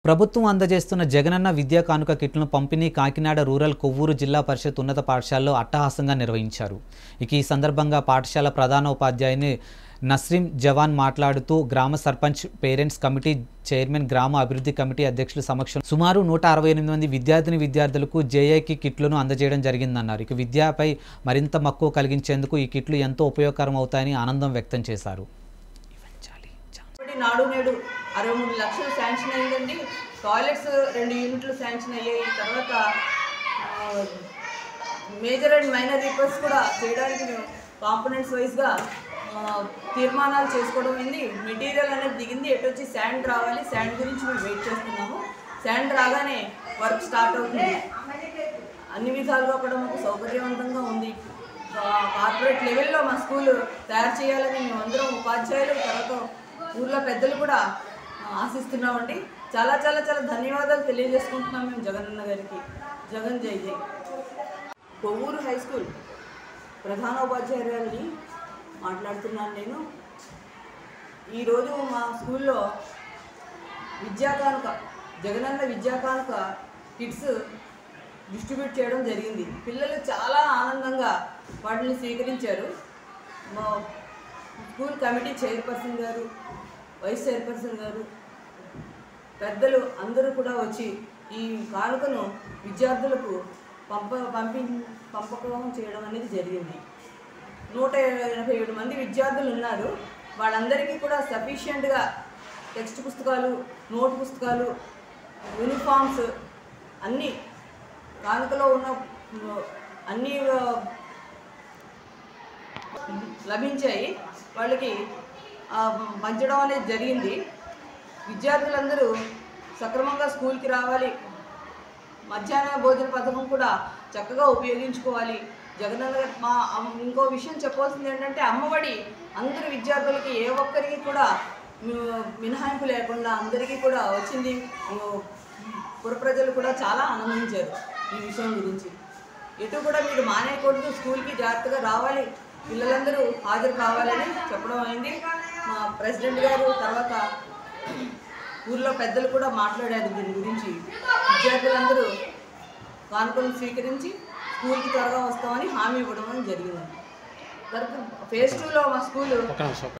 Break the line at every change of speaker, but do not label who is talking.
ప్రభుత్వం అందజేస్తున్న జగనన్న విద్యా కానుక కిట్లను పంపిణీ కాకినాడ రూరల్ కొవ్వూరు జిల్లా పరిషత్ ఉన్నత పాఠశాలలో అట్టహాసంగా నిర్వహించారు ఇక ఈ సందర్భంగా పాఠశాల ప్రధానోపాధ్యాయుని నస్రీం జవాన్ మాట్లాడుతూ గ్రామ సర్పంచ్ పేరెంట్స్ కమిటీ చైర్మన్ గ్రామ అభివృద్ధి కమిటీ అధ్యక్షుల సమక్షం సుమారు నూట అరవై ఎనిమిది మంది విద్యార్థిని విద్యార్థులకు జేఏకి కిట్లను అందజేయడం జరిగిందన్నారు ఇక విద్యపై మరింత మక్కువ కలిగించేందుకు ఈ కిట్లు ఎంతో ఉపయోగకరం అవుతాయని ఆనందం వ్యక్తం చేశారు
ఇప్పటి నాడు నేడు అరవై మూడు లక్షలు శాంక్షన్ అయిందండి టాయిలెట్స్ రెండు యూనిట్లు శాంక్షన్ అయ్యాయి తర్వాత మేజర్ అండ్ మైనర్ రిక్వెస్ట్ కూడా చేయడానికి మేము కాంపోనెంట్స్ వైజ్గా తీర్మానాలు చేసుకోవడం అయింది మెటీరియల్ అనేది దిగింది ఎటు వచ్చి శాండ్ రావాలి శాండ్ గురించి మేము వెయిట్ చేస్తున్నాము శాండ్ రాగానే వర్క్ స్టార్ట్ అవుతుంది అన్ని విధాలుగా కూడా మాకు సౌకర్యవంతంగా ఉంది ఆ, కార్పొరేట్ లెవెల్లో మా స్కూల్ తయారు చేయాలని మేమందరం ఉపాధ్యాయులు తర్వాత ఊర్లో పెద్దలు కూడా ఆ, ఆశిస్తున్నామండి చాలా చాలా చాలా ధన్యవాదాలు తెలియజేసుకుంటున్నాం మేము జగనన్న గారికి జగన్ జై జై కొవ్వూరు హై స్కూల్ ప్రధానోపాధ్యాయురాలని మాట్లాడుతున్నాను నేను ఈరోజు మా స్కూల్లో విద్యాకానుక జగనన్న విద్యాకానుక కిట్స్ డిస్ట్రిబ్యూట్ చేయడం జరిగింది పిల్లలు చాలా ఆనందంగా వాటిని స్వీకరించారు మా స్కూల్ కమిటీ చైర్పర్సన్ గారు వైస్ చైర్పర్సన్ గారు పెద్దలు అందరూ కూడా వచ్చి ఈ కానుకను విద్యార్థులకు పంప పంపి పంపకం చేయడం అనేది జరిగింది నూట ఎనభై ఏడు మంది విద్యార్థులు ఉన్నారు వాళ్ళందరికీ కూడా సఫిషియెంట్గా టెక్స్ట్ పుస్తకాలు నోట్ పుస్తకాలు యూనిఫామ్స్ అన్నీ కానుకలో ఉన్న ఉమ్, అన్నీ ఆ, లభించాయి వాళ్ళకి ఆ, పంచడం అనేది జరిగింది విద్యార్థులందరూ సక్రమంగా స్కూల్కి రావాలి మధ్యాహ్న భోజన పథకం కూడా చక్కగా ఉపయోగించుకోవాలి జగనన్న గారు మా అమ్- ఇంకో విషయం చెప్పాల్సింది ఏంటంటే అమ్మఒడి అందరు విద్యార్థులకి ఏ ఒక్కరికి కూడా మి- మినహాయింపు లేకుండా అందరికీ కూడా వచ్చింది ఉ- పుర ప్రజలు కూడా చాలా ఆనందించారు ఈ విషయం గురించి ఎటు కూడా మీరు మానేయకూడదు స్కూల్కి జాగ్రత్తగా రావాలి పిల్లలందరూ హాజరు కావాలని చెప్పడం అయింది మా ప్రెసిడెంట్ గారు తర్వాత ఊర్లో పెద్దలు కూడా మాట్లాడారు దీని గురించి విద్యార్థులందరూ కానుకలు స్వీకరించి స్కూల్కి త్వరగా వస్తామని హామీ ఇవ్వడం జరిగింది తర్వాత ఫేజ్ టూలో మా స్కూలు